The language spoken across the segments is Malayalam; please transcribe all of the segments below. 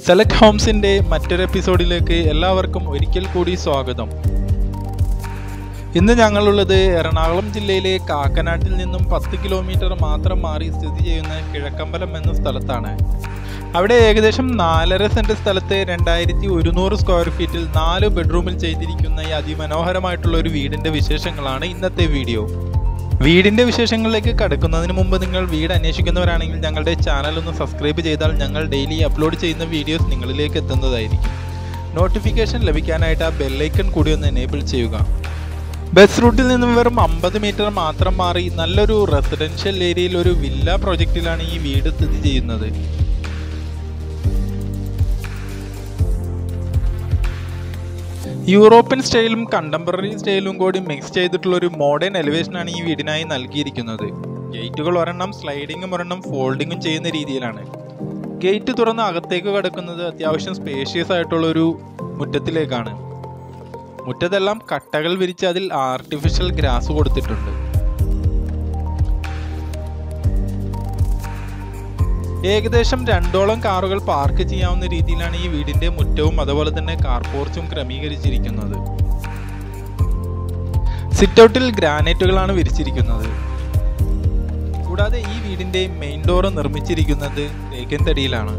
സെലക്ട് ഹോംസിന്റെ മറ്റൊരു എപ്പിസോഡിലേക്ക് എല്ലാവർക്കും ഒരിക്കൽ കൂടി സ്വാഗതം ഇന്ന് ഞങ്ങളുള്ളത് എറണാകുളം ജില്ലയിലെ കാക്കനാട്ടിൽ നിന്നും പത്ത് കിലോമീറ്റർ മാത്രം മാറി സ്ഥിതി ചെയ്യുന്ന കിഴക്കമ്പലം എന്ന സ്ഥലത്താണ് അവിടെ ഏകദേശം നാലര സെന്റ് സ്ഥലത്ത് രണ്ടായിരത്തി ഒരുന്നൂറ് സ്ക്വയർ ഫീറ്റിൽ നാല് ബെഡ്റൂമിൽ ചെയ്തിരിക്കുന്ന ഈ അതിമനോഹരമായിട്ടുള്ള ഒരു വീടിന്റെ വിശേഷങ്ങളാണ് ഇന്നത്തെ വീഡിയോ വീടിന്റെ വിശേഷങ്ങളിലേക്ക് കടക്കുന്നതിന് മുമ്പ് നിങ്ങൾ വീട് അന്വേഷിക്കുന്നവരാണെങ്കിൽ ഞങ്ങളുടെ ചാനൽ ഒന്ന് സബ്സ്ക്രൈബ് ചെയ്താൽ ഞങ്ങൾ ഡെയിലി അപ്ലോഡ് ചെയ്യുന്ന വീഡിയോസ് നിങ്ങളിലേക്ക് എത്തുന്നതായിരിക്കും നോട്ടിഫിക്കേഷൻ ലഭിക്കാനായിട്ട് ആ ബെല്ലൈക്കൺ കൂടി ഒന്ന് എനേബിൾ ചെയ്യുക ബസ് റൂട്ടിൽ നിന്നും വെറും അമ്പത് മീറ്റർ മാത്രം മാറി നല്ലൊരു റെസിഡൻഷ്യൽ ഏരിയയിൽ ഒരു വില്ല പ്രൊജക്റ്റിലാണ് ഈ വീട് സ്ഥിതി ചെയ്യുന്നത് യൂറോപ്യൻ സ്റ്റൈലും കണ്ടംപററി സ്റ്റൈലും കൂടി മിക്സ് ചെയ്തിട്ടുള്ള ഒരു മോഡേൺ എലിവേഷനാണ് ഈ വീടിനായി നൽകിയിരിക്കുന്നത് ഗേറ്റുകൾ ഒരെണ്ണം സ്ലൈഡിങ്ങും ഒരെണ്ണം ഫോൾഡിങ്ങും ചെയ്യുന്ന രീതിയിലാണ് ഗേറ്റ് തുറന്ന് അകത്തേക്ക് കടക്കുന്നത് അത്യാവശ്യം സ്പേഷ്യസ് ആയിട്ടുള്ള ഒരു മുറ്റത്തിലേക്കാണ് മുറ്റത്തെല്ലാം കട്ടകൾ വിരിച്ച് അതിൽ ആർട്ടിഫിഷ്യൽ ഗ്രാസ് കൊടുത്തിട്ടുണ്ട് ഏകദേശം രണ്ടോളം കാറുകൾ പാർക്ക് ചെയ്യാവുന്ന രീതിയിലാണ് ഈ വീടിന്റെ മുറ്റവും അതുപോലെ തന്നെ കാർ പോർച്ചും ക്രമീകരിച്ചിരിക്കുന്നത് സിറ്റൗട്ടിൽ ഗ്രാനൈറ്റുകളാണ് വിരിച്ചിരിക്കുന്നത് കൂടാതെ ഈ വീടിന്റെ മെയിൻ ഡോർ നിർമ്മിച്ചിരിക്കുന്നത് തേക്കൻ തടിയിലാണ്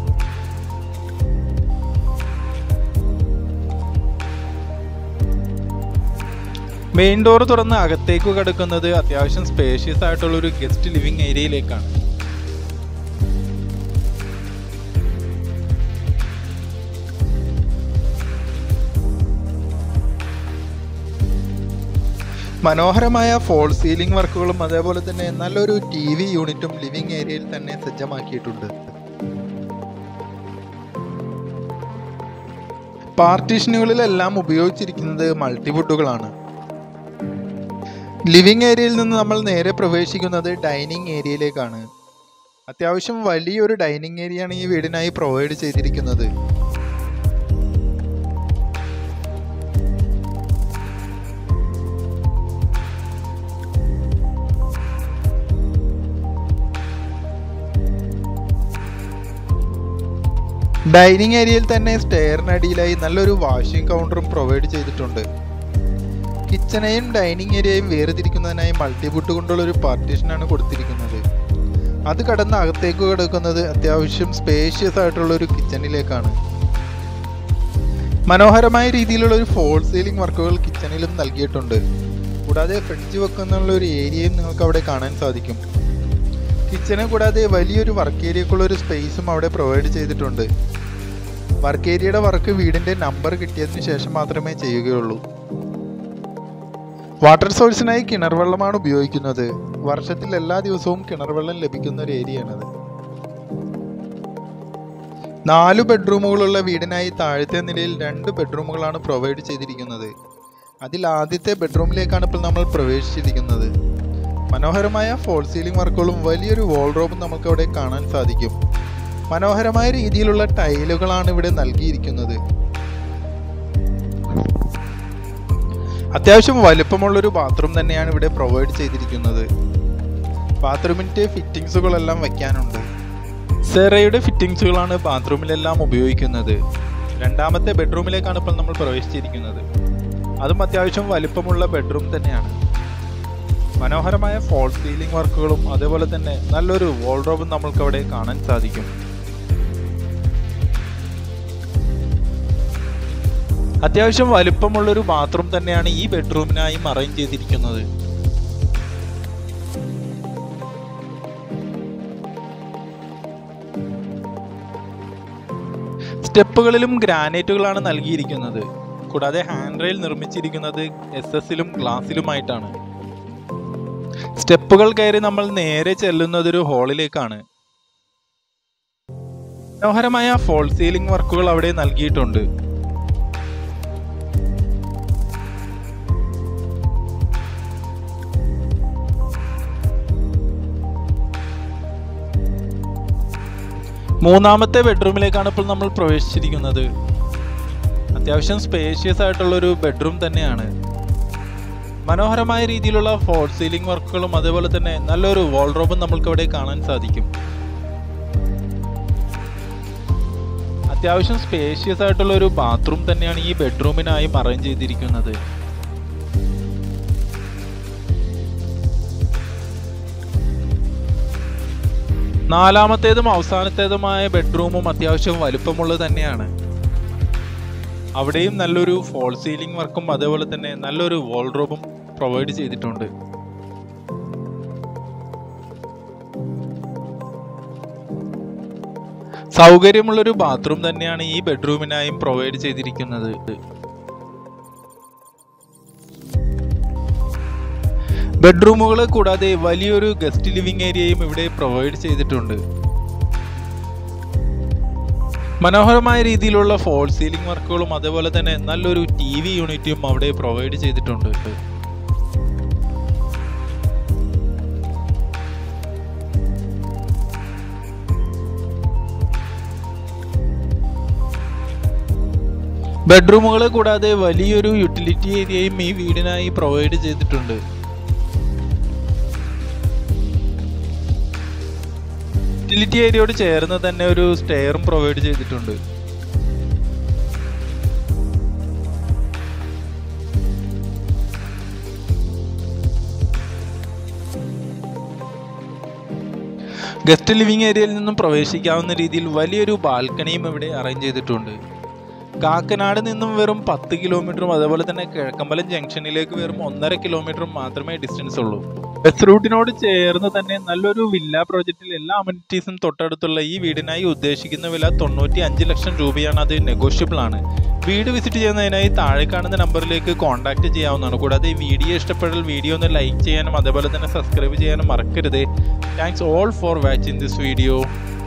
മെയിൻ ഡോർ തുറന്ന് അകത്തേക്ക് കടക്കുന്നത് അത്യാവശ്യം സ്പേഷ്യസ് ആയിട്ടുള്ള ഒരു ഗസ്റ്റ് ലിവിംഗ് ഏരിയയിലേക്കാണ് മനോഹരമായ ഫോൾ സീലിംഗ് വർക്കുകളും അതേപോലെ തന്നെ നല്ലൊരു ടി വി യൂണിറ്റും ലിവിംഗ് ഏരിയയിൽ തന്നെ സജ്ജമാക്കിയിട്ടുണ്ട് പാർട്ടീഷനുകളിലെല്ലാം ഉപയോഗിച്ചിരിക്കുന്നത് മൾട്ടിവുഡുകളാണ് ലിവിംഗ് ഏരിയയിൽ നിന്ന് നമ്മൾ നേരെ പ്രവേശിക്കുന്നത് ഡൈനിങ് ഏരിയയിലേക്കാണ് അത്യാവശ്യം വലിയൊരു ഡൈനിങ് ഏരിയയാണ് ഈ വീടിനായി പ്രൊവൈഡ് ചെയ്തിരിക്കുന്നത് ഡൈനിങ് ഏരിയയിൽ തന്നെ സ്റ്റെയറിനടിയിലായി നല്ലൊരു വാഷിംഗ് കൗണ്ടറും പ്രൊവൈഡ് ചെയ്തിട്ടുണ്ട് കിച്ചണയും ഡൈനിങ് ഏരിയയും വേർതിരിക്കുന്നതിനായി മൾട്ടിവുഡ് കൊണ്ടുള്ള ഒരു പാർട്ടീഷനാണ് കൊടുത്തിരിക്കുന്നത് അത് കടന്ന് അകത്തേക്ക് കിടക്കുന്നത് അത്യാവശ്യം സ്പേഷ്യസ് ആയിട്ടുള്ള ഒരു കിച്ചണിലേക്കാണ് മനോഹരമായ രീതിയിലുള്ള ഒരു ഫോൾ സീലിംഗ് വർക്കുകൾ കിച്ചണിലും നൽകിയിട്ടുണ്ട് കൂടാതെ ഫ്രിഡ്ജ് വെക്കുന്നുള്ള ഒരു ഏരിയയും നിങ്ങൾക്ക് അവിടെ കാണാൻ സാധിക്കും കിച്ചണ് കൂടാതെ വലിയൊരു വർക്ക് ഏരിയക്കുള്ള ഒരു സ്പേസും അവിടെ പ്രൊവൈഡ് ചെയ്തിട്ടുണ്ട് വർക്ക് ഏരിയയുടെ വർക്ക് വീടിന്റെ നമ്പർ കിട്ടിയതിന് ശേഷം മാത്രമേ ചെയ്യുകയുള്ളൂ വാട്ടർ സോഴ്സിനായി കിണർ വെള്ളമാണ് ഉപയോഗിക്കുന്നത് വർഷത്തിൽ എല്ലാ ദിവസവും കിണർ വെള്ളം ലഭിക്കുന്ന ഒരു ഏരിയയാണത് നാല് ബെഡ്റൂമുകളുള്ള വീടിനായി താഴത്തെ നിലയിൽ രണ്ട് ബെഡ്റൂമുകളാണ് പ്രൊവൈഡ് ചെയ്തിരിക്കുന്നത് അതിൽ ആദ്യത്തെ ബെഡ്റൂമിലേക്കാണ് ഇപ്പോൾ നമ്മൾ പ്രവേശിച്ചിരിക്കുന്നത് മനോഹരമായ ഫോൾ സീലിംഗ് വർക്കുകളും വലിയൊരു വാൾറോബും നമുക്ക് അവിടെ കാണാൻ സാധിക്കും മനോഹരമായ രീതിയിലുള്ള ടൈലുകളാണ് ഇവിടെ നൽകിയിരിക്കുന്നത് അത്യാവശ്യം വലുപ്പമുള്ളൊരു ബാത്റൂം തന്നെയാണ് ഇവിടെ പ്രൊവൈഡ് ചെയ്തിരിക്കുന്നത് ബാത്റൂമിൻ്റെ ഫിറ്റിങ്സുകളെല്ലാം വയ്ക്കാനുണ്ട് സെറയുടെ ഫിറ്റിങ്സുകളാണ് ബാത്റൂമിലെല്ലാം ഉപയോഗിക്കുന്നത് രണ്ടാമത്തെ ബെഡ്റൂമിലേക്കാണ് ഇപ്പോൾ നമ്മൾ പ്രവേശിച്ചിരിക്കുന്നത് അതും അത്യാവശ്യം വലുപ്പമുള്ള ബെഡ്റൂം തന്നെയാണ് മനോഹരമായ ഫോൾ സീലിംഗ് വർക്കുകളും അതേപോലെ തന്നെ നല്ലൊരു വാൾഡ്രോബും നമ്മൾക്ക് അവിടെ കാണാൻ സാധിക്കും അത്യാവശ്യം വലുപ്പമുള്ളൊരു ബാത്റൂം തന്നെയാണ് ഈ ബെഡ്റൂമിനായും അറേഞ്ച് ചെയ്തിരിക്കുന്നത് സ്റ്റെപ്പുകളിലും ഗ്രാനൈറ്റുകളാണ് നൽകിയിരിക്കുന്നത് കൂടാതെ ഹാൻഡ് റെയിൽ നിർമ്മിച്ചിരിക്കുന്നത് എസ് എസിലും ഗ്ലാസിലുമായിട്ടാണ് സ്റ്റെപ്പുകൾ കയറി നമ്മൾ നേരെ ചെല്ലുന്നത് ഒരു ഹാളിലേക്കാണ് മനോഹരമായ ഫോൾ സീലിംഗ് വർക്കുകൾ അവിടെ നൽകിയിട്ടുണ്ട് മൂന്നാമത്തെ ബെഡ്റൂമിലേക്കാണ് ഇപ്പോൾ നമ്മൾ പ്രവേശിച്ചിരിക്കുന്നത് അത്യാവശ്യം സ്പേഷ്യസ് ആയിട്ടുള്ള ഒരു ബെഡ്റൂം തന്നെയാണ് മനോഹരമായ രീതിയിലുള്ള ഫോൾ സീലിംഗ് വർക്കുകളും അതേപോലെ തന്നെ നല്ലൊരു വാൾഡ്രോബും നമ്മൾക്ക് അവിടെ കാണാൻ സാധിക്കും അത്യാവശ്യം സ്പേഷ്യസ് ആയിട്ടുള്ള ഒരു ബാത്റൂം തന്നെയാണ് ഈ ബെഡ്റൂമിനായും അറേഞ്ച് ചെയ്തിരിക്കുന്നത് നാലാമത്തേതും അവസാനത്തേതുമായ ബെഡ്റൂമും അത്യാവശ്യം വലുപ്പമുള്ളത് തന്നെയാണ് അവിടെയും നല്ലൊരു ഫോൾ സീലിംഗ് വർക്കും അതേപോലെ തന്നെ നല്ലൊരു വാൾഡ്രോബും പ്രൊവൈഡ് ചെയ്തിട്ടുണ്ട് സൗകര്യമുള്ളൊരു ബാത്റൂം തന്നെയാണ് ഈ ബെഡ്റൂമിനായും പ്രൊവൈഡ് ചെയ്തിരിക്കുന്നത് ബെഡ്റൂമുകൾ കൂടാതെ വലിയൊരു ഗസ്റ്റ് ലിവിംഗ് ഏരിയയും ഇവിടെ പ്രൊവൈഡ് ചെയ്തിട്ടുണ്ട് മനോഹരമായ രീതിയിലുള്ള ഫോൾ സീലിംഗ് വർക്കുകളും അതേപോലെ തന്നെ നല്ലൊരു ടി വി യൂണിറ്റും അവിടെ പ്രൊവൈഡ് ചെയ്തിട്ടുണ്ട് ബെഡ്റൂമുകൾ കൂടാതെ വലിയൊരു യൂട്ടിലിറ്റി ഏരിയയും ഈ വീടിനായി പ്രൊവൈഡ് ചെയ്തിട്ടുണ്ട് യൂട്ടിലിറ്റി ഏരിയയോട് ചേർന്ന് തന്നെ ഒരു സ്റ്റെയറും പ്രൊവൈഡ് ചെയ്തിട്ടുണ്ട് ഗസ്റ്റ് ലിവിംഗ് ഏരിയയിൽ നിന്നും പ്രവേശിക്കാവുന്ന രീതിയിൽ വലിയൊരു ബാൽക്കണിയും ഇവിടെ അറേഞ്ച് ചെയ്തിട്ടുണ്ട് കാക്കനാട് നിന്നും വെറും പത്ത് കിലോമീറ്ററും അതേപോലെ തന്നെ കിഴക്കമ്പലം ജംഗ്ഷനിലേക്ക് വെറും ഒന്നര കിലോമീറ്ററും മാത്രമേ ഡിസ്റ്റൻസ് ഉള്ളൂ ബസ് റൂട്ടിനോട് ചേർന്ന് തന്നെ നല്ലൊരു വില്ല പ്രോജക്റ്റിൽ എല്ലാ അമ്യൂണിറ്റീസും തൊട്ടടുത്തുള്ള ഈ വീടിനായി ഉദ്ദേശിക്കുന്ന വില തൊണ്ണൂറ്റി അഞ്ച് ലക്ഷം രൂപയാണ് അത് നെഗോഷ്യബിൾ ആണ് വീട് വിസിറ്റ് ചെയ്യുന്നതിനായി താഴെ കാണുന്ന നമ്പറിലേക്ക് കോൺടാക്ട് ചെയ്യാവുന്നതാണ് കൂടാതെ ഈ വീഡിയോ ഇഷ്ടപ്പെട്ടാൽ വീഡിയോ ഒന്ന് ലൈക്ക് ചെയ്യാനും അതേപോലെ തന്നെ സബ്സ്ക്രൈബ് ചെയ്യാനും മറക്കരുത് thanks all for watching this video